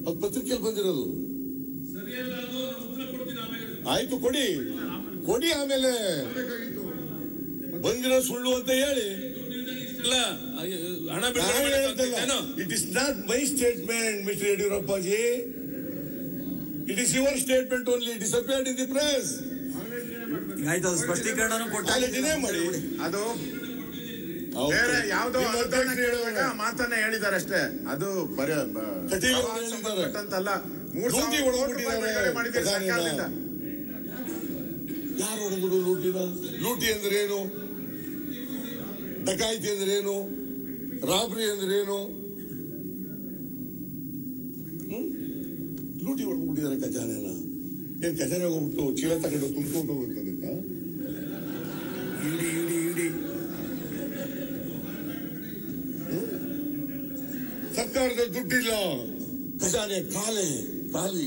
ಅದು ಪತ್ರಿಕೆಯಲ್ಲಿ ಬಂದಿರೋದು ಸರಿಯಲ್ಲ ಅದು ನಾನು ಉತ್ತರ ಕೊಡ್ತೀನಿ ಆಮೇಲೆ ಆಯ್ತು ಕೊಡಿ ಕೊಡಿ ಆಮೇಲೆ ಬಂದಿರೋ ಸುಳ್ಳು ಅಂತ ಹೇಳಿ ಇಲ್ಲ ಹಣ ಬಿಡುಗಡೆ ಮಾಡಕ್ಕಾಗ್ತೈತೇನೋ? It is not my statement mister Yediyurappaji it is your statement only disappeared in the press ಈಗ ಆಯ್ತು ಅದು ಸ್ಪಷ್ಟೀಕರಣನೂ ಕೊಟ್ಟ ಅಲ್ಲಿ ಡಿನೇ ಮಾಡಿ ಅದು ಹೌದು. ಬೇರೆ ಯಾವ್ದೋ ನಿಮ್ಮ ಅನುದಾನ ಅಧ್ಯಕ್ಷರು ಕೇಳುವಾಗ ಹೇಳುವಾಗ ಮಾತನ್ನ ಹೇಳಿದ್ದಾರೆ ಅಷ್ಟೇ ಅದು ಬರೀ ಬ- ಕಟೀಲು ಪ್ರವಾಹ ಹೇಳಿದ್ದಾರೆ. ಸಂಬಂಧಪಟ್ಟಂತಲ್ಲ ಮೂರ್ ಲೂಟಿ ಸಾವಿರ ಕೋಟಿ ಹೊಡೆದ್ಬಿಟ್ಟಿದ್ದಾರೆ ರೂಪಾಯಿ ಬಿಡುಗಡೆ ಮಾಡಿದ್ದೀರಿ ಪ್ರಧಾನಿನ. ಸರ್ಕಾರದಿಂದ ಯಾರು ಹೊಡೆದ್ರು ಲೂಟಿನ ಲೂಟಿ ಅಂದ್ರೆ ಏನು ಡಕಾಯಿತಿ ಅಂದ್ರೆ ಏನು ರಾಬ್ರಿ ಅಂದ್ರೆ ಏನು ಹ್ಮ್? ಲೂಟಿ ಹೊಡೆದ್ಬಿಟ್ಟಿದ್ದಾರೆ ಖಜಾನೆನ ಏನ್ ಖಜಾನೆ ಹೋಗ್ಬಿಟ್ಟು ಚೀಲ ತಗೊಂಡು ತುಂಬಿಕೊಂಡು ಹೋಗ್ಬೇಕಂತ ಇಡಿ ಇಡಿ ಇಡಿ ಸರ್ಕಾರದ ದುಡ್ಡಿಲ್ಲ ಖಜಾನೆ ಖಾಲಿ ಖಾಲಿ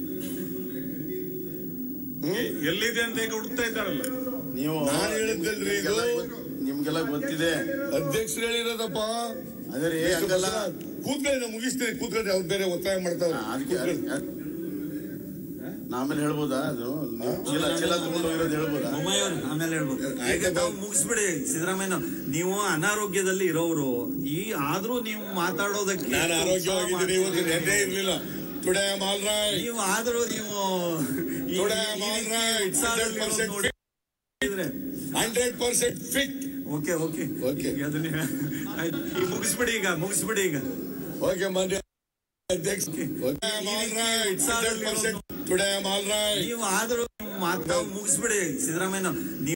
ಎಲ್ಲಿದೆ ಅಂತ ಈಗ ಹುಡುಕ್ತಾ ಇದ್ದಾರಲ್ಲ ನೀವು ನಾನ್ ಹೇಳಿದ್ದಲ್ರಿ ಇದು. ನಿಮ್ಗೆಲ್ಲ ಗೊತ್- ನಿಮ್ಗೆಲ್ಲ ಗೊತ್ತಿದೆ ಅಧ್ಯಕ್ಷರು ಹೇಳಿರೋದಪ್ಪ ಅದೇ ರೀ ಹಂಗಲ್ಲ ಕೂತ್ಕೊಳ್ಳಿ ನಾವು ಮುಗಿಸ್ತೀವಿ ಕೂತ್ಕೊಳ್ಳಿ ಅವ್ರು ಬೇರೆ ಒತ್ತಾಯ ಮಾಡ್ತಾರೆ ಅದಕ್ಕೆ ಕೂತ್ಕೊಳ್ಳಿ. ನಾ ಆಮೇಲೆ ಹೇಳ್ಬೋದಾ ಅದು ಚೀಲ ಚೀಲ ತಗೊಂಡು ಹೋಗಿರೋದು ಹೇಳ್ಬೋದಾ ಬೊಮ್ಮಾಯಿ ಅವ್ರು ಆಮೇಲೆ ಹೇಳ್ಬೋದು ಈಗ ಆಯ್ತು. ತಾವು ಮುಗಿಸ್ಬಿಡಿ ಸಿದ್ದರಾಮಯ್ಯ ನೀವು ಅನಾರೋಗ್ಯದಲ್ಲಿ ಇರೋರು ಈ ಆದ್ರೂ ನೀವು ಮಾತಾಡೋದಕ್ಕೆ ನಾನು ಆರೋಗ್ಯವಾಗಿದ್ದೀನಿ ಇವತ್ತು ನೆನ್ನೆ ಇರ್ಲಿಲ್ಲ ಟುಡೇ ಆಮ್ ಆಲ್ ರೈಟ್ ನೀವು ಆದ್ರೂ ನೀವು ಈ- Today ಈ I'm all ರೀತಿ right. ಉತ್ಸಾಹದಲ್ಲಿ ಇರೋದು 100% ನೋಡಿದ್ರೆ hundred percent fit okay okay Okay. ಈಗ ಅದನ್ನ ಆಯ್ತು. ಈಗ ಮುಗಿಸ್ಬಿಡಿ ಈಗ ಮುಗಿಸ್ಬಿಡಿ ಈಗ ಓಕೆ ಮಾನ್ಯ ಅಧ್ಯಕ್ಷ today am all right hundred percent today am all right ನೀವು ಆದ್ರೂ ನೀವು ಮಾತಾ ಮುಗಿಸ್ಬಿಡಿ ಸಿದ್ದರಾಮಯ್ಯ ನೀವು